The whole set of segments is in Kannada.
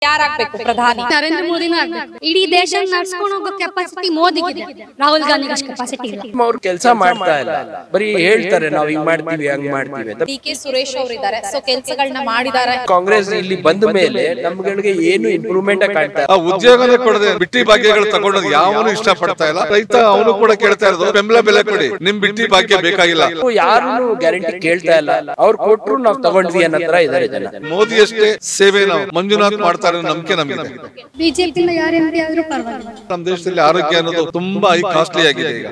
ಯಾರಾಗ್ಬೇಕು ಪ್ರಧಾನಿ ನರೇಂದ್ರ ಮೋದಿನೂ ಆಗ್ಬೇಕು ಇಡೀ ದೇಶ ನಡ್ಸ್ಕೊಂಡು ಹೋಗೋ ಕೆಪಾಸಿಟಿ ಮೋದಿಗಿದೆ ರಾಹುಲ್ ಗಾಂಧಿ ಅಷ್ಟು ಕೆಪಾಸಿಟಿ ಇಲ್ಲ ಅವ್ರು ಕೆಲಸ ಮಾಡ್ತಾ ಇಲ್ಲ ಬರೀ ಹೇಳ್ತಾರೆ ನಾವ್ ಹಿಂಗ್ ಮಾಡ್ತೀವಿ ಹಂಗ್ ಮಾಡ್ತೀವಿ ಅಂತ ಡಿ ಕೆ ಸುರೇಶ್ ಅವರಿದ್ದಾರೆ ಸೊ ಕೆಲ್ಸಗಳನ್ನ ಮಾಡಿದ್ದಾರೆ ಕಾಂಗ್ರೆಸ್ ಇಲ್ಲಿ ಬಂದ ಮೇಲೆ ನಮ್ಗಳಿಗೆ ಏನು ಇಂಪ್ರೂವ್ಮೆಂಟ್ ಕಾಣ್ತಾ ಇಲ್ಲ. ಆ ಉದ್ಯೋಗನೇ ಕೊಡದೆ ಬಿಟ್ಟಿ ಭಾಗ್ಯಗಳು ತಗೊಂಡೋದು ಯಾವನು ಇಷ್ಟ ಪಡ್ತಾ ಇಲ್ಲ ರೈತ ಅವನು ಕೂಡ ಕೇಳ್ತಾ ಇರೋದು ಬೆಂಬಲ ಬೆಲೆ ಕೊಡಿ ನಿಮ್ ಬಿಟ್ಟಿ ಭಾಗ್ಯ ಬೇಕಾಗಿಲ್ಲ ಯಾರು ಗ್ಯಾರಂಟಿ ಕೇಳ್ತಾ ಇಲ್ಲ ಅವ್ರು ಕೊಟ್ರು ನಾವ್ ತಗೊಂಡ್ವಿ ಅನ್ನೋ ತರ ಇದಾರೆ ಜನ ಮೋದಿ ಅಷ್ಟೇ ಸೇವೆ ನಾವು ಮಂಜುನಾಥ್ ಮಾಡ್ತಾರೆ ಅನ್ನೋ ನಂಬಿಕೆ ನಮಗಿದೆ ಬಿಜೆಪಿಯಿಂದ ಯಾರು ಎಂ ಪಿ ಆದ್ರೂ ಪರವಾಗಿಲ್ಲ ನಮ್ಮ ದೇಶದಲ್ಲಿ ಆರೋಗ್ಯ ಅನ್ನೋದು ತುಂಬಾ ಹೈ ಕಾಸ್ಟ್ಲಿ ಆಗಿದೆ ಈಗ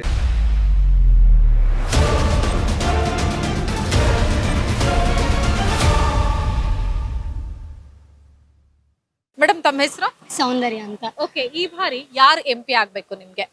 ಮೇಡಮ್ ತಮ್ಮ ಹೆಸರು ಸೌಂದರ್ಯ ಅಂತ ಓಕೆ ಈ ಬಾರಿ ಯಾರು ಎಂ ಪಿ ಆಗ್ಬೇಕು ನಿಮ್ಗೆ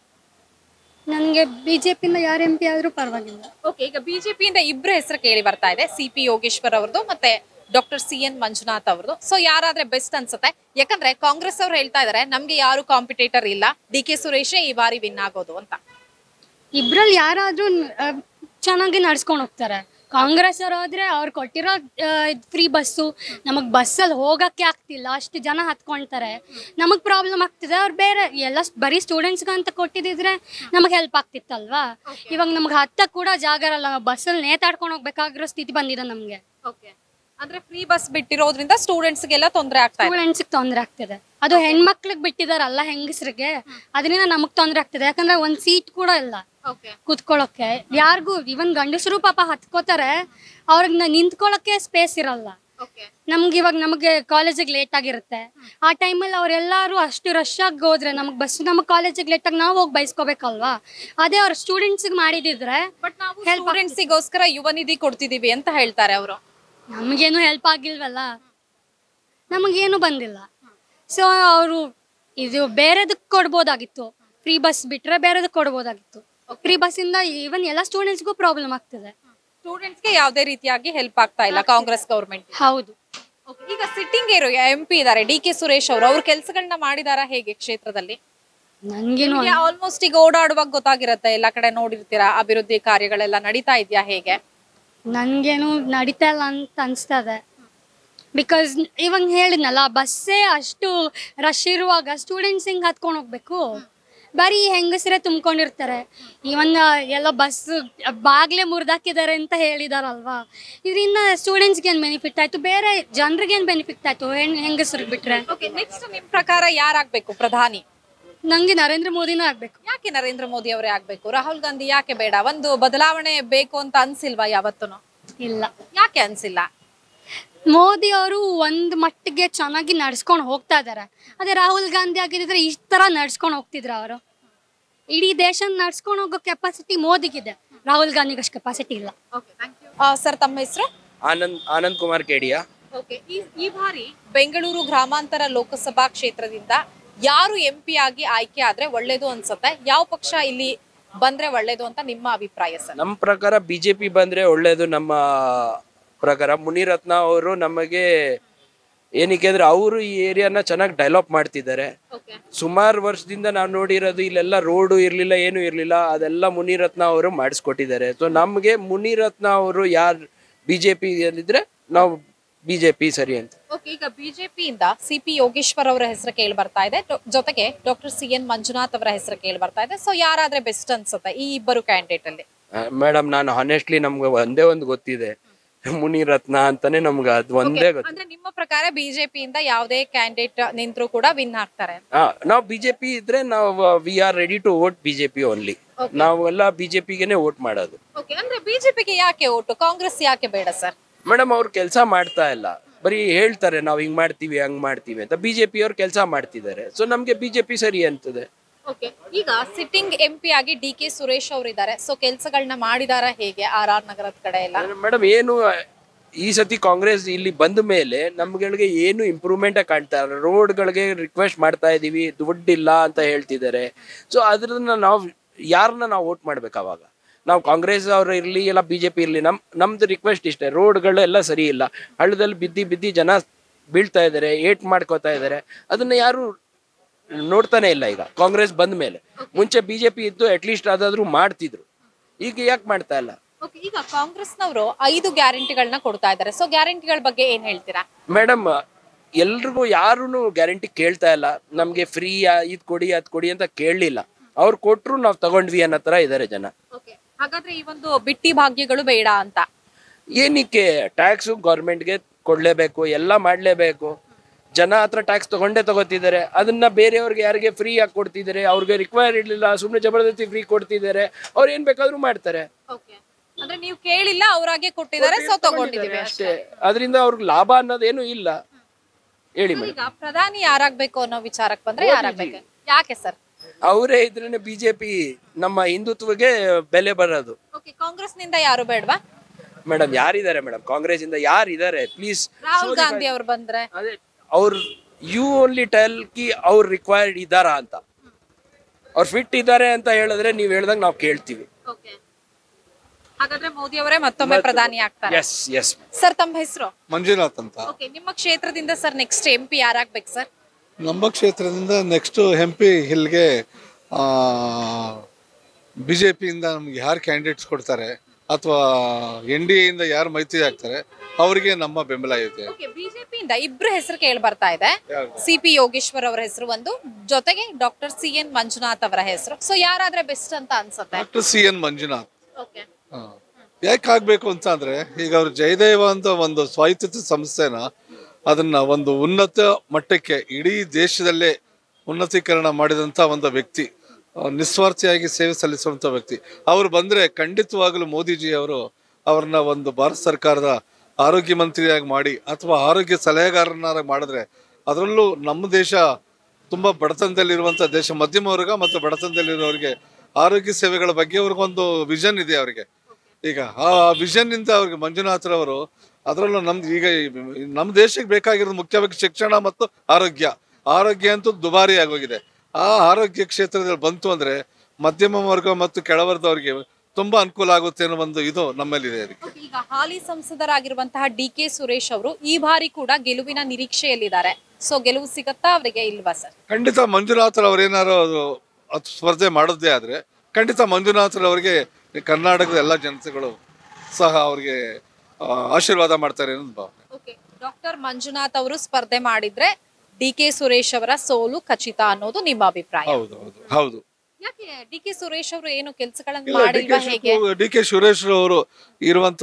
ನನಗೆ ಬಿಜೆಪಿಯಿಂದ ಯಾರು ಎಂ ಪಿ ಆದ್ರೂ ಪರವಾಗಿಲ್ಲ ಓಕೆ ಈಗ ಬಿಜೆಪಿಯಿಂದ ಇಬ್ರು ಹೆಸರು ಕೇಳಿ ಬರ್ತಾ ಇದೆ ಸಿ ಪಿ ಯೋಗೇಶ್ವರ್ ಅವ್ರದ್ದು ಮತ್ತೆ ಡಾಕ್ಟರ್ ಸಿ ಎನ್ ಮಂಜುನಾಥ್ ಅವ್ರದ್ದು ಸೊ ಯಾರಾದ್ರೆ ಬೆಸ್ಟ್ ಅನ್ಸುತ್ತೆ ಯಾಕಂದ್ರೆ ಕಾಂಗ್ರೆಸ್ ಅವ್ರು ಹೇಳ್ತಾ ಇದಾರೆ ನಮ್ಗೆ ಯಾರು ಕಾಂಪಿಟೇಟರ್ ಇಲ್ಲ ಡಿ ಕೆ ಸುರೇಶೇ ಈ ಬಾರಿ ವಿನ್ ಆಗೋದು ಅಂತ ಇಬ್ರಲ್ಲಿ ಯಾರಾದ್ರೂ ಆ, ಚೆನ್ನಾಗಿ ನಡ್ಸ್ಕೊಂಡು ಹೋಗ್ತಾರೆ ಕಾಂಗ್ರೆಸ್ ಅವ್ರು ಹೋದ್ರೆ ಅವ್ರು ಕೊಟ್ಟಿರೋ ಫ್ರೀ ಬಸ್ಸು ನಮಗೆ ಬಸ್ಸಲ್ಲಿ ಹೋಗಕ್ಕೆ ಆಗ್ತಿಲ್ಲ ಅಷ್ಟು ಜನ ಹತ್ಕೊಳ್ತಾರೆ ನಮಗೆ ಪ್ರಾಬ್ಲಮ್ ಆಗ್ತಿದೆ ಅವ್ರು ಬೇರೆ ಎಲ್ಲ ಸ್- ಬರೀ ಸ್ಟೂಡೆಂಟ್ಸ್ಗೆ ಅಂತ ಕೊಟ್ಟಿದ್ದಿದ್ರೆ ನಮಗೆ ಹೆಲ್ಪ್ ಆಗ್ತಿತ್ತಲ್ವಾ ಇವಾಗ ನಮ್ಗೆ ಹತ್ತ ಕೂಡ ಜಾಗ ಇರಲ್ಲ ಬಸ್ಸಲ್ಲಿ ನೇತಾಡ್ಕೊಂಡು ಹೋಗ್ಬೇಕಾಗಿರೋ ಸ್ಥಿತಿ ಬಂದಿದೆ ನಮಗೆ ಓಕೆ ಅಂದ್ರೆ ಫ್ರೀ ಬಸ್ ಬಿಟ್ಟಿರೋದ್ರಿಂದ ಸ್ಟೂಡೆಂಟ್ಸ್ಗೆಲ್ಲ ತೊಂದರೆ ಆಗ್ತಾ ಇದೆ ಸ್ಟೂಡೆಂಟ್ಸಿಗೆ ತೊಂದರೆ ಆಗ್ತಿದೆ ಅದು ಹೆಣ್ಮಕ್ಳಿಗೆ ಬಿಟ್ಟಿದಾರಲ್ಲ ಹೆಂಗಸ್ರಿಗೆ ಅದರಿಂದ ನಮಗೆ ತೊಂದರೆ ಆಗ್ತಿದೆ ಯಾಕಂದ್ರೆ ಒಂದು ಸೀಟ್ ಕೂಡ ಇಲ್ಲ ಓಕೆ ಕುತ್ಕೊಳ್ಳೋಕೆ ಯಾರಿಗೂ ಇವನ್ ಗಂಡಸರು ಪಾಪ ಹತ್ಕೋತಾರೆ ಅವ್ರಿಗೆ ನಿಂತ್ಕೊಳ್ಳೋಕೆ ಸ್ಪೇಸ್ ಇರಲ್ಲ ಓಕೆ ನಮ್ಗೆ ಇವಾಗ ನಮಗೆ ಕಾಲೇಜಿಗೆ ಲೇಟ್ ಆಗಿರುತ್ತೆ ಆ ಟೈಮಲ್ಲಿ ಅವರೆಲ್ಲರೂ ಅಷ್ಟು ರಶ್ ಆಗಿ ಹೋದ್ರೆ ನಮಗೆ ಬಸ್ ನಮಗೆ ಕಾಲೇಜಿಗೆ ಲೇಟ್ ಆಗಿ ನಾವು ಹೋಗಿ ಬೈಸ್ಕೋಬೇಕಲ್ವಾ ಅದೇ ಅವ್ರ ಸ್ಟೂಡೆಂಟ್ಸಿಗೆ ಮಾಡಿದಿದ್ರೆ ಬಟ್ ನಾವು ಸ್ಟೂಡೆಂಟ್ಸಿಗೋಸ್ಕರ ಯುವ ನಿಧಿ ಕೊಡ್ತಿದೀವಿ ಅಂತ ಹೇಳ್ತಾರೆ ಅವರು ನಮಗೇನು ಹೆಲ್ಪ್ ಆಗಿಲ್ವಲ್ಲ ನಮಗೇನು ಬಂದಿಲ್ಲ ಸೊ ಅವರು ಇದು ಬೇರೆದಕ್ಕೆ ಕೊಡ್ಬೋದಾಗಿತ್ತು ಫ್ರೀ ಬಸ್ ಬಿಟ್ರೆ ಬೇರೆದಕ್ಕೆ ಕೊಡ್ಬೋದಾಗಿತ್ತು ಫ್ರೀ ಬಸ್ಸಿಂದ ಈವನ್ ಎಲ್ಲ ಸ್ಟೂಡೆಂಟ್ಸ್ಗೂ ಪ್ರಾಬ್ಲಮ್ ಆಗ್ತಿದೆ ಸ್ಟೂಡೆಂಟ್ಸ್ಗೆ ಯಾವುದೇ ರೀತಿಯಾಗಿ ಹೆಲ್ಪ್ ಆಗ್ತಾ ಇಲ್ಲ ಕಾಂಗ್ರೆಸ್ ಗೌರ್ಮೆಂಟ್ ಹೌದು ಈಗ ಸಿಟ್ಟಿಂಗ್ ಇರೋ ಎಂ ಪಿ ಇದಾರೆ ಡಿ ಕೆ ಸುರೇಶ್ ಅವರು ಅವ್ರ ಕೆಲಸಗಳನ್ನ ಮಾಡಿದಾರ ಹೇಗೆ ಕ್ಷೇತ್ರದಲ್ಲಿ ನನಗೇನು ಆಲ್ಮೋಸ್ಟ್ ಈಗ ಓಡಾಡುವಾಗ ಗೊತ್ತಾಗಿರುತ್ತೆ ಎಲ್ಲ ಕಡೆ ನೋಡಿರ್ತೀರಾ ಅಭಿವೃದ್ಧಿ ಕಾರ್ಯಗಳೆಲ್ಲ ನಡೀತಾ ಇದೆಯಾ ಹೇಗೆ ನನಗೇನು ನಡೀತಾ ಇಲ್ಲ ಅಂತ ಅನಿಸ್ತದೆ ಬಿಕಾಸ್ ಇವಾಗ ಹೇಳಿದ್ನಲ್ಲ ಬಸ್ಸೇ ಅಷ್ಟು ರಶ್ ಇರುವಾಗ ಸ್ಟೂಡೆಂಟ್ಸ್ ಹಿಂಗೆ ಹತ್ಕೊಂಡು ಹೋಗ್ಬೇಕು ಬರೀ ಹೆಂಗಸರೇ ತುಂಬ್ಕೊಂಡಿರ್ತಾರೆ ಇವನ್ ಎಲ್ಲ ಬಸ್ ಬಾಗ್ಲೇ ಮುರಿದಾಕಿದ್ದಾರೆ ಅಂತ ಹೇಳಿದಾರಲ್ವಾ ಇದರಿಂದ ಸ್ಟೂಡೆಂಟ್ಸ್ಗೆ ಏನು ಬೆನಿಫಿಟ್ ಆಯ್ತು ಬೇರೆ ಜನರಿಗೆ ಏನು ಬೆನಿಫಿಟ್ ಆಯ್ತು ಹೆಣ್ ಹೆಂಗಸ್ರಿಗೆ ಬಿಟ್ರೆ ಓಕೆ ನೆಕ್ಸ್ಟ್ ನಿಮ್ ಪ್ರಕಾರ ಯಾರಾಗ್ಬೇಕು ಪ್ರಧಾನಿ ನಂಗೆ ನರೇಂದ್ರ ಮೋದಿನೂ ಆಗ್ಬೇಕು ಯಾಕೆ ನರೇಂದ್ರ ಮೋದಿ ಅವರೇ ಆಗ್ಬೇಕು ರಾಹುಲ್ ಗಾಂಧಿ ಯಾಕೆ ಬೇಡ ಒಂದು ಬದಲಾವಣೆ ಬೇಕು ಅಂತ ಅನ್ಸಿಲ್ವಾ ಯಾವತ್ತೂ ಇಲ್ಲ ಯಾಕೆ ಅನ್ಸಿಲ್ಲ ಮೋದಿ ಅವರು ಒಂದು ಮಟ್ಟಿಗೆ ಚೆನ್ನಾಗಿ ನಡ್ಸ್ಕೊಂಡು ಹೋಗ್ತಾ ಇದ್ದಾರೆ ಅದೇ ರಾಹುಲ್ ಗಾಂಧಿ ಆಗಿದ್ರೆ ಇಷ್ಟ ಥರ ನಡ್ಸ್ಕೊಂಡು ಹೋಗ್ತಿದ್ರು ಅವರು ಇಡೀ ದೇಶ ನಡ್ಸ್ಕೊಂಡು ಹೋಗೋ ಕೆಪಾಸಿಟಿ ಮೋದಿಗಿದೆ ರಾಹುಲ್ ಗಾಂಧಿಗೆ ಅಷ್ಟು ಕೆಪಾಸಿಟಿ ಇಲ್ಲ ಸರ್ ತಮ್ಮ ಹೆಸರು ಆನಂದ್ ಆನಂದ್ ಕುಮಾರ್ ಕೇಡಿಯಾ ಓಕೆ ಈ ಈ ಬಾರಿ ಬೆಂಗಳೂರು ಗ್ರಾಮಾಂತರ ಲೋಕಸಭಾ ಕ್ಷೇತ್ರದಿಂದ ಯಾರು ಎಂ ಪಿ ಆಗಿ ಆಯ್ಕೆ ಆದ್ರೆ ಒಳ್ಳೇದು ಅನ್ಸುತ್ತೆ ಯಾವ ಪಕ್ಷ ಇಲ್ಲಿ ಬಂದ್ರೆ ಒಳ್ಳೇದು ಅಂತ ನಿಮ್ಮ ಅಭಿಪ್ರಾಯ ಸರ್ ನಮ್ಮ ಪ್ರಕಾರ ಬಿಜೆಪಿ ಬಂದ್ರೆ ಒಳ್ಳೇದು ನಮ್ಮ ಪ್ರಕಾರ ಮುನಿರತ್ನ ಅವರು ನಮಗೆ ಏನಕ್ಕೆ ಅಂದ್ರೆ ಅವರು ಈ ಏರಿಯಾನ ಚೆನ್ನಾಗಿ ಡೆವಲಪ್ ಮಾಡ್ತಿದ್ದಾರೆ ಓಕೆ ಸುಮಾರು ವರ್ಷದಿಂದ ನಾವು ನೋಡಿರೋದು ಇಲ್ಲೆಲ್ಲ ರೋಡು ಇರಲಿಲ್ಲ ಏನು ಇರಲಿಲ್ಲ ಅದೆಲ್ಲ ಮುನಿರತ್ನ ಅವರು ಮಾಡಿಸ್ಕೊಟ್ಟಿದ್ದಾರೆ ಸೊ ನಮಗೆ ಮುನಿರತ್ನ ಅವರು ಯಾರು ಬಿ ಜೆ ಪಿ ಇದ್ರೆ ನಾವು ಬಿ ಜೆ ಪಿ ಸರಿ ಅಂತ ಓಕೆ ಈಗ ಬಿಜೆಪಿಯಿಂದ ಸಿ ಪಿ ಯೋಗೇಶ್ವರ್ ಅವರ ಹೆಸರು ಕೇಳಿ ಬರ್ತಾ ಇದೆ ಡೊ- ಜೊತೆಗೆ ಡಾಕ್ಟರ್ ಸಿ ಎನ್ ಮಂಜುನಾಥ್ ಅವರ ಹೆಸರು ಕೇಳಿ ಬರ್ತಾ ಇದೆ ಸೊ ಯಾರಾದ್ರೆ ಬೆಸ್ಟ್ ಅನ್ಸುತ್ತೆ ಈ ಇಬ್ಬರು ಕ್ಯಾಂಡಿಡೇಟ್ ಅಲ್ಲಿ ಮೇಡಮ್ ನಾನು ಹಾನೆಸ್ಟ್ಲಿ ನಮ್ಗೆ ಒಂದೇ ಒಂದು ಗೊತ್ತಿದೆ ಮುನಿರತ್ನ ಅಂತಾನೆ ನಮ್ಗೆ ಅದು ಒಂದೇ ಗೊತ್ತು ಅಂದ್ರೆ ನಿಮ್ಮ ಪ್ರಕಾರ ಬಿಜೆಪಿಯಿಂದ ಯಾವುದೇ ಕ್ಯಾಂಡಿಡೇಟ್ ನಿಂತ್ರು ಕೂಡ ವಿನ್ ಆಗ್ತಾರೆ ನಾವು ಬಿಜೆಪಿ ಇದ್ರೆ ನಾವು we are ready to vote BJP only ನಾವೆಲ್ಲ ಬಿಜೆಪಿಗೆನೆ ವೋಟ್ ಮಾಡೋದು ಓಕೆ ಅಂದ್ರೆ ಬಿಜೆಪಿಗೆ ಯಾಕೆ ಓಟು ಕಾಂಗ್ರೆಸ್ ಯಾಕೆ ಬೇಡ ಸರ್ ಮೇಡಮ್ ಅವ್ರು ಕೆಲಸ ಮಾಡ್ತಾ ಇಲ್ಲ ಬರೀ ಹೇಳ್ತಾರೆ ನಾವು ಹಿಂಗ್ ಮಾಡ್ತೀವಿ ಹಂಗ್ ಮಾಡ್ತೀವಿ ಅಂತ ಬಿಜೆಪಿ ಅವ್ರು ಕೆಲಸ ಮಾಡ್ತಿದ್ದಾರೆ ಸೊ ನಮ್ಗೆ ಬಿಜೆಪಿ ಸರಿ ಅಂತದೆ ಓಕೆ ಈಗ ಸಿಟ್ಟಿಂಗ್ ಎಂ ಪಿ ಆಗಿ ಡಿ ಕೆ ಸುರೇಶ್ ಅವರು ಇದ್ದಾರೆ ಸೊ ಕೆಲಸಗಳನ್ನ ಮಾಡಿದಾರ ಹೇಗೆ ಆರ್ ಆರ್ ನಗರದ ಕಡೆ ಎಲ್ಲ ಮೇಡಮ್ ಏನು ಈ ಸತಿ ಕಾಂಗ್ರೆಸ್ ಇಲ್ಲಿ ಬಂದ ಮೇಲೆ ನಮ್ಗಳಿಗೆ ಏನು ಇಂಪ್ರೂವ್ಮೆಂಟ್ ಕಾಣ್ತಾ ಇಲ್ಲ ರೋಡ್ಗಳಿಗೆ ರಿಕ್ವೆಸ್ಟ್ ಮಾಡ್ತಾ ಇದೀವಿ ದುಡ್ಡಿಲ್ಲ ಅಂತ ಹೇಳ್ತಿದ್ದಾರೆ ಸೊ ಅದ್ರನ್ನ ನಾವು ಯಾರನ್ನ ನಾವು ವೋಟ್ ಮಾಡ್ಬೇಕು ಅವಾಗ ನಾವು ಕಾಂಗ್ರೆಸ್ ಅವ್ರು ಇರಲಿ ಇಲ್ಲ ಬಿ ಜೆ ಪಿ ಇರಲಿ ನಮ್ ನಮ್ದು ರಿಕ್ವೆಸ್ಟ್ ಇಷ್ಟೇ ರೋಡ್ಗಳೆಲ್ಲ ಸರಿ ಇಲ್ಲ ಹಳ್ಳದಲ್ಲಿ ಬಿದ್ದಿ ಬಿದ್ದಿ ಜನ ಬೀಳ್ತಾ ಇದ್ದಾರೆ ಏಟ್ ಮಾಡ್ಕೋತಾ ಇದ್ದಾರೆ ಅದನ್ನ ಯಾರು ನೋಡ್ತಾನೆ ಇಲ್ಲ ಈಗ ಕಾಂಗ್ರೆಸ್ ಬಂದ ಮೇಲೆ ಮುಂಚೆ ಬಿಜೆಪಿ ಇದ್ದು ಅಟ್ಲೀಸ್ಟ್ ಅದಾದ್ರೂ ಮಾಡ್ತಿದ್ರು ಈಗ ಯಾಕೆ ಮಾಡ್ತಾ ಇಲ್ಲ ಓಕೆ ಈಗ ಕಾಂಗ್ರೆಸ್ನವರು ಐದು ಗ್ಯಾರಂಟಿಗಳನ್ನ ಕೊಡ್ತಾ ಇದ್ದಾರೆ ಸೊ ಗ್ಯಾರಂಟಿಗಳ ಬಗ್ಗೆ ಏನ್ ಹೇಳ್ತೀರಾ ಮೇಡಮ್ ಎಲ್ರಿಗೂ ಯಾರೂ ಗ್ಯಾರಂಟಿ ಕೇಳ್ತಾ ಇಲ್ಲ ನಮಗೆ ಫ್ರೀ ಇದು ಕೊಡಿ ಅದು ಕೊಡಿ ಅಂತ ಕೇಳಲಿಲ್ಲ ಅವ್ರು ಕೊಟ್ಟರು ನಾವು ತಗೊಂಡ್ವಿ ಅನ್ನೋ ಥರ ಇದ್ದಾರೆ ಜನ ಹಾಗಾದ್ರೆ ಈ ಒಂದು ಬಿಟ್ಟಿ ಭಾಗ್ಯಗಳು ಬೇಡ ಅಂತ ಏನಕ್ಕೆ ಟ್ಯಾಕ್ಸು ಗೌರ್ಮೆಂಟ್ಗೆ ಕೊಡಲೇಬೇಕು ಎಲ್ಲ ಮಾಡಲೇಬೇಕು ಜನ ಹತ್ರ ಟ್ಯಾಕ್ಸ್ ತಗೊಂಡೇ ತಗೋತಿದ್ದಾರೆ ಅದನ್ನ ಬೇರೆಯವ್ರಿಗೆ ಯಾರಿಗೆ ಫ್ರೀ ಆಗಿ ಕೊಡ್ತಿದ್ದಾರೆ ಅವ್ರಿಗೆ ರಿಕ್ವೈರ್ ಇರಲಿಲ್ಲ ಸುಮ್ಮನೆ ಜಬರ್ದಸ್ತಿ ಫ್ರೀ ಕೊಡ್ತಿದ್ದಾರೆ ಅವ್ರು ಏನ್ ಬೇಕಾದ್ರೂ ಮಾಡ್ತಾರೆ ಅಂದ್ರೆ ನೀವು ಕೇಳಿಲ್ಲ ಅವ್ರಾಗೆ ಕೊಟ್ಟಿದ್ದಾರೆ ಸೊ ತಗೊಂಡಿದೀವಿ ಅಷ್ಟೇ ಅಷ್ಟೇ ಅದರಿಂದ ಅವ್ರಿಗೆ ಲಾಭ ಅನ್ನೋದೇನು ಇಲ್ಲ ಹೇಳಿ ಮೇಡಮ್ ಈಗ ಪ್ರಧಾನಿ ಯಾರಾಗ್ಬೇಕು ಅನ್ನೋ ವಿಚಾರಕ್ಕೆ ಬಂದ್ರೆ ಯಾರಾಗ್ಬೇಕು ಯಾಕೆ ಸರ್ ಅವರೇ ಇದ್ರೇನೆ ಬಿಜೆಪಿ ನಮ್ಮ ಹಿಂದುತ್ವಗೆ ಬೆಲೆ ಬರೋದು ಓಕೆ ಕಾಂಗ್ರೆಸ್ ನಿಂದ ಯಾರು ಬೇಡವಾ ಮೇಡಮ್ ಯಾರಿದ್ದಾರೆ ಮೇಡಮ್ ಕಾಂಗ್ರೆಸ್ ಇಂದ ಯಾರಿದ್ದಾರೆ ಪ್ಲೀಸ್ ರಾಹುಲ್ ಗಾಂಧಿ ಅವ್ರು ಬಂದ್ರೆ ಅದೇ ಅವ್ರು ಯು ಓನ್ಲಿ ಟೆಲ್ ಕಿ ಅವ್ರು ರಿಕ್ವೈರ್ಡ್ ಇದ್ದಾರಾ ಅಂತ ಅವ್ರು ಫಿಟ್ ಇದ್ದಾರೆ ಅಂತ ಹೇಳಿದ್ರೆ ನೀವು ಹೇಳ್ದಂಗೆ ನಾವು ಕೇಳ್ತೀವಿ ಹಾಗಾದ್ರೆ ಮೋದಿ ಅವರೇ ಮತ್ತೊಮ್ಮೆ ಪ್ರಧಾನಿ ಆಗ್ತಾರೆ ಎಸ್ ಎಸ್ ಸರ್ ತಮ್ಮ ಹೆಸರು ಮಂಜುನಾಥ್ ಅಂತ ಓಕೆ ನಿಮ್ಮ ಕ್ಷೇತ್ರದಿಂದ ಸರ್ ನೆಕ್ಸ್ಟ್ ಎಂ ಪಿ ಯಾರಾಗ್ಬೇಕು ಸರ್ ನಮ್ಮ ಕ್ಷೇತ್ರದಿಂದ ನೆಕ್ಸ್ಟ್ ಎಂ ಪಿ ಹಿಲ್ಗೆ ಬಿ ಜೆ ಪಿಯಿಂದ ನಮ್ಗೆ ಯಾರು ಕ್ಯಾಂಡಿಡೇಟ್ಸ್ ಕೊಡ್ತಾರೆ ಅಥವಾ ಎನ್ ಡಿ ಎಯಿಂದ ಯಾರು ಮೈತ್ರಿ ಆಗ್ತಾರೆ ಅವರಿಗೆ ನಮ್ಮ ಬೆಂಬಲ ಇದೆ ಓಕೆ ಬಿಜೆಪಿಯಿಂದ ಇಬ್ರು ಹೆಸರು ಕೇಳಿ ಬರ್ತಾ ಇದೆ ಸಿ ಪಿ ಯೋಗೇಶ್ವರ್ ಅವರ ಹೆಸರು ಒಂದು ಜೊತೆಗೆ ಡಾಕ್ಟರ್ ಸಿ ಎನ್ ಮಂಜುನಾಥ್ ಅವರ ಹೆಸರು ಸೊ ಯಾರಾದ್ರೆ ಬೆಸ್ಟ್ ಅಂತ ಅನ್ಸುತ್ತೆ doctor C N Manjunath okay ಯಾಕೆ ಆಗ್ಬೇಕು ಅಂತ ಅಂದ್ರೆ ಈಗ ಅವ್ರು ಜಯದೇವ ಅಂತ ಒಂದು ಸ್ವಾಯತ್ತ ಸಂಸ್ಥೆನ ಅದನ್ನ ಒಂದು ಉನ್ನತ ಮಟ್ಟಕ್ಕೆ ಇಡೀ ದೇಶದಲ್ಲೇ ಉನ್ನತೀಕರಣ ಮಾಡಿದಂತ ಒಂದು ವ್ಯಕ್ತಿ ಆ, ನಿಸ್ವಾರ್ಥಿಯಾಗಿ ಸೇವೆ ಸಲ್ಲಿಸುವಂತ ವ್ಯಕ್ತಿ ಅವರು ಬಂದ್ರೆ ಖಂಡಿತವಾಗಲೂ ಮೋದಿಜಿ ಅವರು ಅವ್ರನ್ನ ಒಂದು ಭಾರತ ಸರ್ಕಾರದ ಆರೋಗ್ಯ ಮಂತ್ರಿಯಾಗಿ ಮಾಡಿ ಅಥವಾ ಆರೋಗ್ಯ ಸಲಹೆಗಾರನಾಗಿ ಮಾಡಿದ್ರೆ ಅದರಲ್ಲೂ ನಮ್ಮ ದೇಶ ತುಂಬಾ ಬಡತನದಲ್ಲಿರುವಂತ ದೇಶ ಮಧ್ಯಮ ವರ್ಗ ಮತ್ತು ಬಡತನದಲ್ಲಿರೋರಿಗೆ ಆರೋಗ್ಯ ಸೇವೆಗಳ ಬಗ್ಗೆ ಅವ್ರಿಗೊಂದು ವಿಷನ್ ಇದೆ ಅವರಿಗೆ ಈಗ ಆ ವಿಷನ್ ಇಂದ ಅವ್ರಿಗೆ ಮಂಜುನಾಥರವರು ಅದರಲ್ಲೂ ನಮ್ದು ಈಗ ಈ ನಮ್ಮ ದೇಶಕ್ಕೆ ಬೇಕಾಗಿರೋದು ಮುಖ್ಯವಾಗಿ ಶಿಕ್ಷಣ ಮತ್ತು ಆರೋಗ್ಯ ಆರೋಗ್ಯ ಅಂತೂ ದುಬಾರಿ ಆಗೋಗಿದೆ ಆ ಆರೋಗ್ಯ ಕ್ಷೇತ್ರದಲ್ಲಿ ಬಂತು ಅಂದ್ರೆ ಮಧ್ಯಮ ವರ್ಗ ಮತ್ತು ಕೆಳವರ್ಗದವ್ರಿಗೆ ತುಂಬಾ ಅನುಕೂಲ ಆಗುತ್ತೆ ಅನ್ನೋ ಒಂದು ಇದು ನಮ್ಮಲ್ಲಿದೆ ಅದಕ್ಕೆ Okay, ಈಗ ಹಾಲಿ ಸಂಸದರಾಗಿರುವಂತಹ ಡಿ ಕೆ ಸುರೇಶ್ ಅವರು ಈ ಬಾರಿ ಕೂಡ ಗೆಲುವಿನ ನಿರೀಕ್ಷೆಯಲ್ಲಿದ್ದಾರೆ ಸೊ ಗೆಲುವು ಸಿಗತ್ತಾ ಅವರಿಗೆ ಇಲ್ವಾ ಸರ್ ಖಂಡಿತ ಮಂಜುನಾಥರ್ ಅವ್ರೇನಾರು ಅದು ಅದು ಸ್ಪರ್ಧೆ ಮಾಡೋದೇ ಆದ್ರೆ ಖಂಡಿತ ಮಂಜುನಾಥರ್ ಅವರಿಗೆ ಕರ್ನಾಟಕದ ಎಲ್ಲ ಜನತೆಗಳು ಸಹ ಅವ್ರಿಗೆ ಆ, ಆಶೀರ್ವಾದ ಮಾಡ್ತಾರೆ ಅನ್ನೋದು ಭಾವನೆ ಓಕೆ ಡಾಕ್ಟರ್ ಮಂಜುನಾಥ್ ಅವರು ಸ್ಪರ್ಧೆ ಮಾಡಿದ್ರೆ ಡಿ ಕೆ ಸುರೇಶ್ ಅವರ ಸೋಲು ಖಚಿತ ಅನ್ನೋದು ನಿಮ್ಮ ಅಭಿಪ್ರಾಯ ಹೌದು ಹೌದು ಹೌದು ಯಾಕೆ ಡಿ ಕೆ ಸುರೇಶ್ ಅವರು ಏನು ಕೆಲಸಗಳನ್ನು ಮಾಡಿಲ್ವಾ ಹೇಗೆ ಡಿ ಕೆ ಸುರೇಶ್ ಅವರು ಇರುವಂತ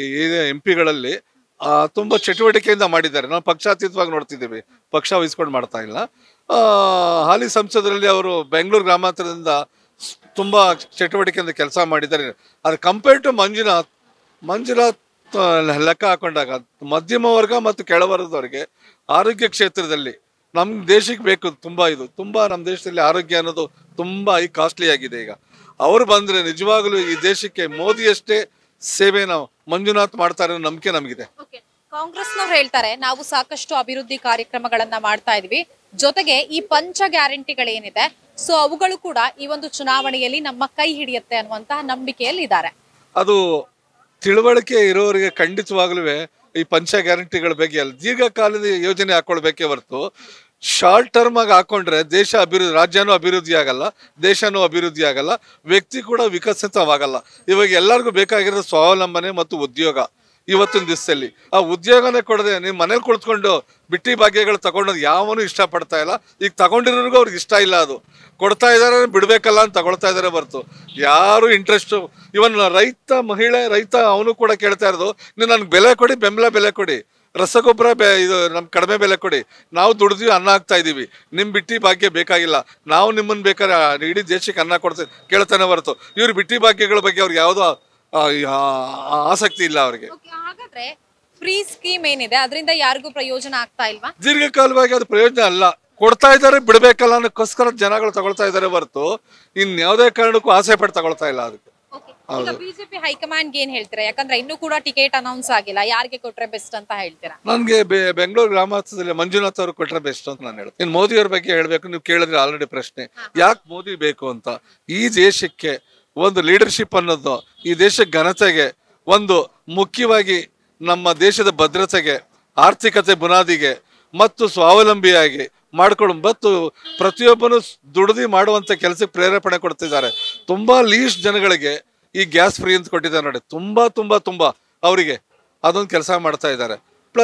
ಎಂ ಪಿಗಳಲ್ಲಿ ತುಂಬಾ ಚಟುವಟಿಕೆಯಿಂದ ಮಾಡಿದ್ದಾರೆ ನಾವು ಪಕ್ಷಾತೀತವಾಗಿ ನೋಡ್ತಿದ್ದೀವಿ ಪಕ್ಷ ವಹಿಸ್ಕೊಂಡು ಮಾಡ್ತಾ ಇಲ್ಲ ಆ, ಹಾಲಿ ಸಂಸದರಲ್ಲಿ ಅವರು ಬೆಂಗಳೂರು ಗ್ರಾಮಾಂತರದಿಂದ ಸ್- ತುಂಬಾ ಚಟುವಟಿಕೆಯಿಂದ ಕೆಲಸ ಮಾಡಿದ್ದಾರೆ ಅದು ಕಂಪೇರ್ ಟು ಮಂಜುನಾಥ್ ಮಂಜುನಾಥ್ ಆ, ಲೆಕ್ಕ ಹಾಕೊಂಡಾಗ ಮಧ್ಯಮ ವರ್ಗ ಮತ್ತು ಕೆಳವರ್ಗದವರಿಗೆ ಆರೋಗ್ಯ ಕ್ಷೇತ್ರದಲ್ಲಿ ನಮ್ಮ ದೇಶಕ್ಕೆ ಬೇಕು ತುಂಬಾ ಇದು ತುಂಬಾ ನಮ್ಮ ದೇಶದಲ್ಲಿ ಆರೋಗ್ಯ ಅನ್ನೋದು ತುಂಬಾ ಈ ಕಾಸ್ಟ್ಲಿ ಆಗಿದೆ ಈಗ ಅವ್ರು ಬಂದ್ರೆ ನಿಜವಾಗ್ಲೂ ಈ ದೇಶಕ್ಕೆ ಮೋದಿಯಷ್ಟೇ ಸೇವೆನ ಮಂಜುನಾಥ್ ಮಾಡ್ತಾರೆ ಅನ್ನೋ ನಂಬಿಕೆ ನಮಗಿದೆ ಓಕೆ ಕಾಂಗ್ರೆಸ್ನವ್ರು ಹೇಳ್ತಾರೆ ನಾವು ಸಾಕಷ್ಟು ಅಭಿವೃದ್ಧಿ ಕಾರ್ಯಕ್ರಮಗಳನ್ನ ಮಾಡ್ತಾ ಇದೀವಿ ಜೊತೆಗೆ ಈ ಪಂಚ ಗ್ಯಾರಂಟಿಗಳೇನಿದೆ ಸೊ ಅವುಗಳು ಕೂಡ ಈ ಒಂದು ಚುನಾವಣೆಯಲ್ಲಿ ನಮ್ಮ ಕೈ ಹಿಡಿಯುತ್ತೆ ಅನ್ನುವಂತಹ ನಂಬಿಕೆಯಲ್ಲಿ ಇದ್ದಾರೆ ಅದು ತಿಳುವಳಿಕೆ ಇರೋರಿಗೆ ಖಂಡಿತವಾಗ್ಲೂ ಈ ಪಂಚ ಗ್ಯಾರಂಟಿಗಳ ಬಗ್ಗೆ ಅಲ್ಲ ದೀರ್ಘಕಾಲದ ಯೋಜನೆ ಹಾಕೊಳ್ಬೇಕೇ ಹೊರತು ಶಾರ್ಟ್ ಟರ್ಮ್ ಆಗಿ ಹಾಕೊಂಡ್ರೆ ದೇಶ ಅಭಿವೃದ್ಧಿ ರಾಜ್ಯನೂ ಅಭಿವೃದ್ಧಿ ಆಗಲ್ಲ ದೇಶನೂ ಅಭಿವೃದ್ಧಿ ಆಗಲ್ಲ ವ್ಯಕ್ತಿ ಕೂಡ ವಿಕಸಿತವಾಗಲ್ಲ ಇವಾಗ ಎಲ್ಲರಿಗೂ ಬೇಕಾಗಿರೋದು ಸ್ವಾವಲಂಬನೆ ಮತ್ತು ಉದ್ಯೋಗ ಇವತ್ತಿನ ದಿವಸದಲ್ಲಿ ಆ ಉದ್ಯೋಗನೇ ಕೊಡದೆ ನೀವು ಮನೇಲಿ ಕುಳಿತುಕೊಂಡು ಬಿಟ್ಟಿ ಭಾಗ್ಯಗಳು ತಗೊಂಡೋದು ಯಾವನು ಇಷ್ಟಪಡ್ತಾ ಇಲ್ಲ ಈಗ ತಗೊಂಡಿರೋರ್ಗೂ ಅವ್ರಿಗೆ ಇಷ್ಟ ಇಲ್ಲ ಅದು ಕೊಡ್ತಾ ಇದಾರೆ ಬಿಡ್ಬೇಕಲ್ಲ ಅಂತ ತಗೊಳ್ತಾ ಇದಾರೆ ಬರ್ತು ಯಾರು ಇಂಟ್ರೆಸ್ಟ್ ಇವನ್ ರೈತ ಮಹಿಳೆ ರೈತ ಅವನು ಕೂಡ ಕೇಳ್ತಾ ಇರೋದು ನೀವು ನನ್ಗೆ ಬೆಲೆ ಕೊಡಿ ಬೆಂಬಲ ಬೆಲೆ ಕೊಡಿ ರಸಗೊಬ್ಬರ ಬೆ ಇದು ನಮ್ ಕಡಿಮೆ ಬೆಲೆ ಕೊಡಿ ನಾವು ದುಡಿದ್ವಿ ಅನ್ನ ಹಾಕ್ತಾ ಇದೀವಿ ನಿಮ್ ಬಿಟ್ಟಿ ಭಾಗ್ಯ ಬೇಕಾಗಿಲ್ಲ ನಾವು ನಿಮ್ಮನ್ನ ಬೇಕಾದ್ರೆ ಇಡೀ ದೇಶಕ್ಕೆ ಅನ್ನ ಕೊಡ್ತೀವಿ ಕೇಳ್ತಾನೆ ಹೊರತು ಇವ್ರು ಬಿಟ್ಟಿ ಭಾಗ್ಯಗಳ ಬಗ್ಗೆ ಅವ್ರಿಗೆ ಯಾವುದೋ ಆ, ಆ, ಆಸಕ್ತಿ ಇಲ್ಲ ಅವ್ರಿಗೆ Okay, ಹಾಗಾದ್ರೆ ಫ್ರೀ ಸ್ಕೀಮ್ ಏನಿದೆ ಅದರಿಂದ ಯಾರಿಗೂ ಪ್ರಯೋಜನ ಆಗ್ತಾ ಇಲ್ವಾ ದೀರ್ಘಕಾಲವಾಗಿ ಅದು ಪ್ರಯೋಜನ ಅಲ್ಲ ಕೊಡ್ತಾ ಇದ್ದಾರೆ ಬಿಡ್ಬೇಕಲ್ಲ ಅನ್ನೋಕ್ಕೋಸ್ಕರ ಜನಗಳು ತಗೊಳ್ತಾ ಇದ್ದಾರೆ ಹೊರತು ಇನ್ ಯಾವುದೇ ಕಾರಣಕ್ಕೂ ಆಸೆ ಪಟ್ಟು ತಗೊಳ್ತಾ ಇಲ್ಲ ಅದಕ್ಕೆ Okay. ಈಗ ಬಿಜೆಪಿ ಹೈಕಮಾಂಡ್ ಏನ್ ಹೇಳ್ತೀರಾ ಯಾಕಂದ್ರೆ ಇನ್ನೂ ಕೂಡ ಟಿಕೆಟ್ ಅನೌನ್ಸ್ ಆಗಿಲ್ಲ ಯಾರಿಗೆ ಕೊಟ್ರೆ ಬೆಸ್ಟ್ ಅಂತ ಹೇಳ್ತೀರಾ ನನ್ಗೆ ಬೆ- ಬೆಂಗಳೂರು ಗ್ರಾಮಾಂತರದಲ್ಲಿ ಮಂಜುನಾಥ್ ಅವರು ಕೊಟ್ರೆ ಬೆಸ್ಟ್ ಅಂತ ನಾನು ಹೇಳ್ತೀನಿ ಇನ್ನು ಮೋದಿ ಅವ್ರ ಬಗ್ಗೆ ಹೇಳ್ಬೇಕು ನೀವು ಕೇಳಿದ್ರೆ ಆಲ್ರೆಡಿ ಪ್ರಶ್ನೆ ಯಾಕೆ ಮೋದಿ ಬೇಕು ಅಂತ ಈ ದೇಶಕ್ಕೆ ಒಂದು ಲೀಡರ್ಶಿಪ್ ಅನ್ನೋದು ಈ ದೇಶದ ಘನತೆಗೆ ಒಂದು ಮುಖ್ಯವಾಗಿ ನಮ್ಮ ದೇಶದ ಭದ್ರತೆಗೆ ಆರ್ಥಿಕತೆ ಬುನಾದಿಗೆ ಮತ್ತು ಸ್ವಾವಲಂಬಿಯಾಗಿ ಮಾಡ್ಕೊಂಡು ಮತ್ತು ಪ್ರತಿಯೊಬ್ಬನು ದುಡಿದು ಮಾಡುವಂತ ಕೆಲಸಕ್ಕೆ ಪ್ರೇರೇಪಣೆ ಕೊಡ್ತಿದ್ದಾರೆ ತುಂಬಾ ಲೀಸ್ಟ್ ಜನಗಳಿಗೆ ಈ ಗ್ಯಾಸ್ ಫ್ರೀ ಅಂತ ಕೊಟ್ಟಿದ್ದಾರೆ ನೋಡಿ ತುಂಬಾ ತುಂಬಾ ತುಂಬಾ ಅವರಿಗೆ ಅದೊಂದು ಕೆಲಸ ಮಾಡ್ತಾ ಇದ್ದಾರೆ ಪ್ಲಸ್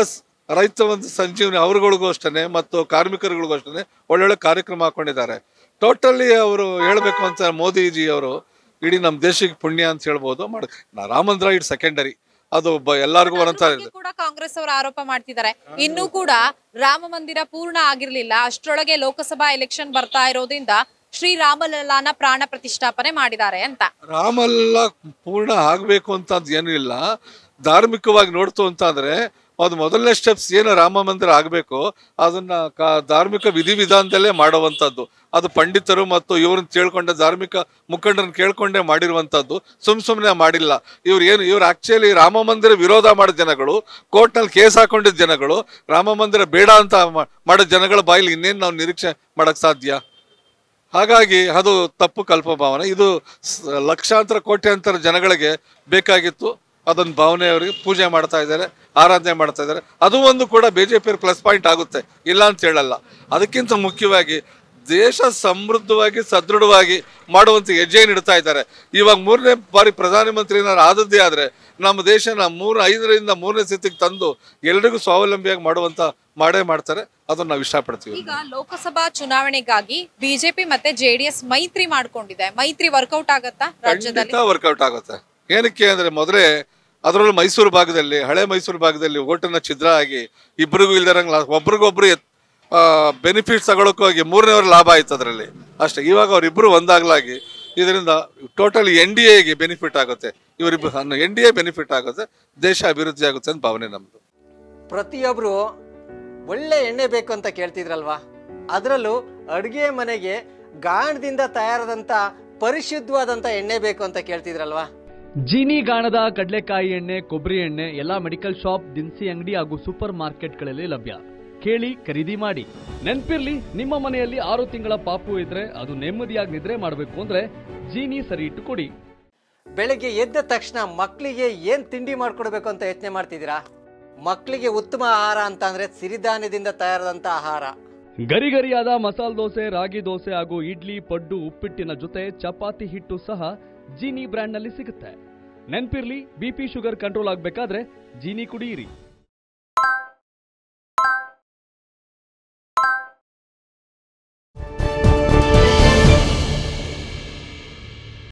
ರೈತ ಒಂದು ಸಂಜೀವನಿ ಅವ್ರಗಳಿಗೂ ಅಷ್ಟೇ ಮತ್ತು ಕಾರ್ಮಿಕರುಗಳಿಗೂ ಅಷ್ಟೇ ಒಳ್ಳೊಳ್ಳೆ ಕಾರ್ಯಕ್ರಮ ಹಾಕೊಂಡಿದ್ದಾರೆ ಟೋಟಲಿ ಅವರು ಹೇಳಬೇಕು ಅಂತ ಮೋದಿಜಿ ಅವರು ಇಡೀ ನಮ್ಮ ದೇಶಕ್ಕೆ ಪುಣ್ಯ ಅಂತ ಹೇಳ್ಬೋದು ಮಾಡ ರಾಮ ಮಂದಿರ ಇಟ್ ಸೆಕೆಂಡರಿ ಅದು ಬ- ಎಲ್ಲರಿಗೂ ಒಂದೊಂದ್ ಅದ್ರ ಬಗ್ಗೆ ಕೂಡ ಕಾಂಗ್ರೆಸ್ ಅವರು ಆರೋಪ ಮಾಡ್ತಿದ್ದಾರೆ ಇನ್ನೂ ಕೂಡ ರಾಮ ಮಂದಿರ ಪೂರ್ಣ ಆಗಿರ್ಲಿಲ್ಲ ಅಷ್ಟರೊಳಗೆ ಲೋಕಸಭಾ ಎಲೆಕ್ಷನ್ ಬರ್ತಾ ಇರೋದ್ರಿಂದ ಶ್ರೀರಾಮಲಲ್ಲಾನ ಪ್ರಾಣ ಪ್ರತಿಷ್ಠಾಪನೆ ಮಾಡಿದ್ದಾರೆ ಅಂತ ರಾಮಲ್ಲ ಪೂರ್ಣ ಆಗ್ಬೇಕು ಅಂತ ಏನೂ ಇಲ್ಲ ಧಾರ್ಮಿಕವಾಗಿ ನೋಡ್ತು ಅಂತ ಅಂದ್ರೆ ಅದು ಮೊದಲನೇ ಸ್ಟೆಪ್ಸ್ ಏನು ರಾಮ ಮಂದಿರ ಆಗಬೇಕು ಅದನ್ನ ಕಾ- ಧಾರ್ಮಿಕ ವಿಧಿವಿಧಾನದಲ್ಲೇ ಮಾಡುವಂಥದ್ದು ಅದು ಪಂಡಿತರು ಮತ್ತು ಇವ್ರನ್ನ ಕೇಳ್ಕೊಂಡೆ ಧಾರ್ಮಿಕ ಮುಖಂಡರನ್ನ ಕೇಳ್ಕೊಂಡೇ ಮಾಡಿರುವಂಥದ್ದು ಸುಮ್ ಸುಮ್ಮನೆ ಮಾಡಿಲ್ಲ ಇವ್ರು ಏನು ಇವ್ರು ಆಕ್ಚುಲಿ ರಾಮ ಮಂದಿರ ವಿರೋಧ ಮಾಡಿದ ಜನಗಳು ಕೋರ್ಟ್ನಲ್ಲಿ ಕೇಸ್ ಹಾಕೊಂಡಿದ್ದ ಜನಗಳು ರಾಮ ಮಂದಿರ ಬೇಡ ಅಂತ ಮಾ- ಮಾಡೋ ಜನಗಳ ಬಾಯಲ್ಲಿ ಇನ್ನೇನು ನಾವು ನಿರೀಕ್ಷೆ ಮಾಡಕ್ ಸಾಧ್ಯ ಹಾಗಾಗಿ ಅದು ತಪ್ಪು ಕಲ್ಪಭಾವನೆ ಇದು ಸ- ಲಕ್ಷಾಂತರ ಕೋಟ್ಯಾಂತರ ಜನಗಳಿಗೆ ಬೇಕಾಗಿತ್ತು ಅದೊಂದು ಭಾವನೆ ಅವರಿಗೆ ಪೂಜೆ ಮಾಡ್ತಾ ಇದ್ದಾರೆ ಆರಾಧನೆ ಮಾಡ್ತಾ ಇದ್ದಾರೆ ಅದು ಒಂದು ಕೂಡ ಬಿಜೆಪಿ ಪ್ಲಸ್ ಪಾಯಿಂಟ್ ಆಗುತ್ತೆ ಇಲ್ಲ ಅಂತ ಹೇಳಲ್ಲ ಅದಕ್ಕಿಂತ ಮುಖ್ಯವಾಗಿ ದೇಶ ಸಮೃದ್ಧವಾಗಿ ಸದೃಢವಾಗಿ ಮಾಡುವಂತ ಹೆಜ್ಜೆಯನ್ನು ಇಡ್ತಾ ಇದ್ದಾರೆ ಇವಾಗ ಮೂರನೇ ಬಾರಿ ಪ್ರಧಾನಮಂತ್ರಿ ಏನಾದ್ರು ಆದದ್ದೇ ಆದ್ರೆ ನಮ್ಮ ದೇಶನ ಮೂರು ಐದರಿಂದ ಮೂರನೇ ಸ್ಥಿತಿಗೆ ತಂದು ಎಲ್ರಿಗೂ ಸ್ವಾವಲಂಬಿಯಾಗಿ ಮಾಡುವಂತ ಮಾಡೇ ಮಾಡ್ತಾರೆ ಅದನ್ನ ನಾವು ಇಷ್ಟಪಡ್ತೀವಿ ಈಗ ಲೋಕಸಭಾ ಚುನಾವಣೆಗಾಗಿ ಬಿಜೆಪಿ ಮತ್ತೆ ಜೆಡಿಎಸ್ ಮೈತ್ರಿ ಮಾಡ್ಕೊಂಡಿದೆ ಮೈತ್ರಿ ವರ್ಕೌಟ್ ಆಗತ್ತಾ ರಾಜ್ಯದಲ್ಲಿ ಖಂಡಿತ ವರ್ಕೌಟ್ ಆಗುತ್ತೆ ಏನಕ್ಕೆ ಅಂದ್ರೆ ಮೊದಲೇ ಅದರಲ್ಲೂ ಮೈಸೂರು ಭಾಗದಲ್ಲಿ ಹಳೆ ಮೈಸೂರು ಭಾಗದಲ್ಲಿ ಓಟನ್ನ ಛಿದ್ರ ಆಗಿ ಇಬ್ಬರಿಗೂ ಇಲ್ದಿರಂಗ್ ಒಬ್ರಿಗೊಬ್ರು ಬೆನಿಫಿಟ್ಸ್ ತಗೊಳಕ್ ಹೋಗಿ ಮೂರನೇವ್ರ ಲಾಭ ಆಯ್ತು ಅದರಲ್ಲಿ ಅಷ್ಟೇ ಇವಾಗ ಅವರಿಬ್ರು ಒಂದಾಗ್ಲಾಗಿ ಇದರಿಂದ ಟೋಟಲ್ ಎನ್ ಡಿ ಎಗೆ ಬೆನಿಫಿಟ್ ಆಗುತ್ತೆ ಇವರಿಬ್ಬರು ಎನ್ ಡಿ ಎ ಬೆನಿಫಿಟ್ ಆಗುತ್ತೆ ದೇಶ ಅಭಿವೃದ್ಧಿ ಆಗುತ್ತೆ ಅಂತ ಭಾವನೆ ನಮ್ದು ಪ್ರತಿಯೊಬ್ಬರು ಒಳ್ಳೆ ಎಣ್ಣೆ ಬೇಕು ಅಂತ ಕೇಳ್ತಿದ್ರಲ್ವಾ ಅದರಲ್ಲೂ ಅಡುಗೆ ಮನೆಗೆ ಗಾಣದಿಂದ ತಯಾರಾದಂಥ ಪರಿಶುದ್ಧವಾದಂಥ ಎಣ್ಣೆ ಬೇಕು ಅಂತ ಕೇಳ್ತಿದ್ರಲ್ವಾ ಜೀನಿ ಗಾಣದ ಕಡಲೆಕಾಯಿ ಎಣ್ಣೆ ಕೊಬ್ಬರಿ ಎಣ್ಣೆ ಎಲ್ಲಾ ಮೆಡಿಕಲ್ ಶಾಪ್ ದಿನಸಿ ಅಂಗಡಿ ಹಾಗೂ ಸೂಪರ್ ಮಾರ್ಕೆಟ್ಗಳಲ್ಲಿ ಲಭ್ಯ ಕೇಳಿ ಖರೀದಿ ಮಾಡಿ ನೆನ್ಪಿರ್ಲಿ ನಿಮ್ಮ ಮನೆಯಲ್ಲಿ ಆರು ತಿಂಗಳ ಪಾಪು ಇದ್ರೆ ಅದು ನೆಮ್ಮದಿಯಾಗಿ ನಿದ್ರೆ ಮಾಡಬೇಕು ಅಂದ್ರೆ ಜೀನಿ ಸರಿ ಇಟ್ಟು ಕೊಡಿ ಬೆಳಗ್ಗೆ ಎದ್ದ ತಕ್ಷಣ ಮಕ್ಕಳಿಗೆ ಏನು ತಿಂಡಿ ಮಾಡ್ಕೊಡ್ಬೇಕು ಅಂತ ಯೋಚನೆ ಮಾಡ್ತಿದ್ದೀರಾ ಮಕ್ಕಳಿಗೆ ಉತ್ತಮ ಆಹಾರ ಅಂತ ಅಂದ್ರೆ ಸಿರಿಧಾನ್ಯದಿಂದ ತಯಾರಾದಂಥ ಆಹಾರ ಗರಿಗರಿಯಾದ ಮಸಾಲೆ ದೋಸೆ ರಾಗಿ ದೋಸೆ ಹಾಗೂ ಇಡ್ಲಿ ಪಡ್ಡು ಉಪ್ಪಿಟ್ಟಿನ ಜೊತೆ ಚಪಾತಿ ಹಿಟ್ಟು ಸಹ ಜೀನಿ ಬ್ರ್ಯಾಂಡ್ನಲ್ಲಿ ಸಿಗುತ್ತೆ ನೆನ್ಪಿರ್ಲಿ ಬಿಪಿ ಶುಗರ್ ಕಂಟ್ರೋಲ್ ಆಗಬೇಕಾದ್ರೆ ಜೀನಿ ಕುಡಿಯಿರಿ